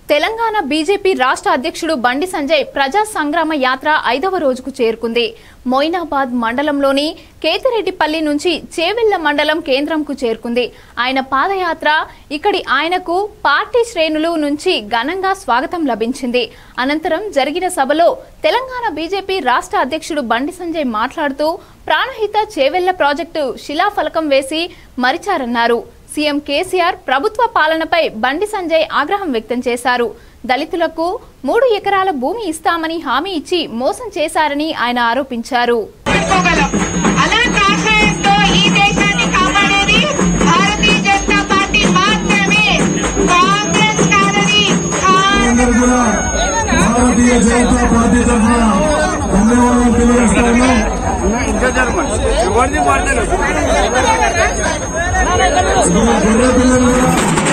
Telangana BJP రాష్ట్ర అధ్యక్షుడు బండి సంజయ్ ప్రజా సంగ్రామ యాత్ర ఐదవ రోజుకు చేరుకుంది మొయినాబాద్ మండలంలోని కేతిరెడ్డిపల్లి నుంచి చేవెళ్ల మండలం కేంద్రంకు చేరుకుంది ఆయన పాదయాత్ర ఇక్కడి ఆయనకు పార్టీ శ్రేణులు నుంచి ఘనంగా స్వాగతం లభించింది అనంతరం జరిగిన సభలో తెలంగాణ బీజేపీ రాష్ట్ర అధ్యక్షుడు బండి సంజయ్ మాట్లాడుతూ ప్రాణహిత చేవెళ్ల ప్రాజెక్టు శిలాఫలకం వేసి మరిచారన్నారు సీఎం కేసీఆర్ ప్రభుత్వ పాలనపై బండి సంజయ్ ఆగ్రహం వ్యక్తం చేశారు దళితులకు మూడు ఎకరాల భూమి ఇస్తామని హామీ ఇచ్చి మోసం చేశారని ఆయన ఆరోపించారు చెప్పుకోగలం అలాంటి ఆశయంతో ఈ దేశాన్ని కాపాడేది భారతీయ జనతా పార్టీ మాత్రమే కాంగ్రెస్ కాదని అందరూ కూడా భారతీయ జనతా పార్టీ తరఫున ధన్యవాదాలు తెలియజేస్తాను ఎవరిది పడతారు గొర్రె పిల్లలు కూడా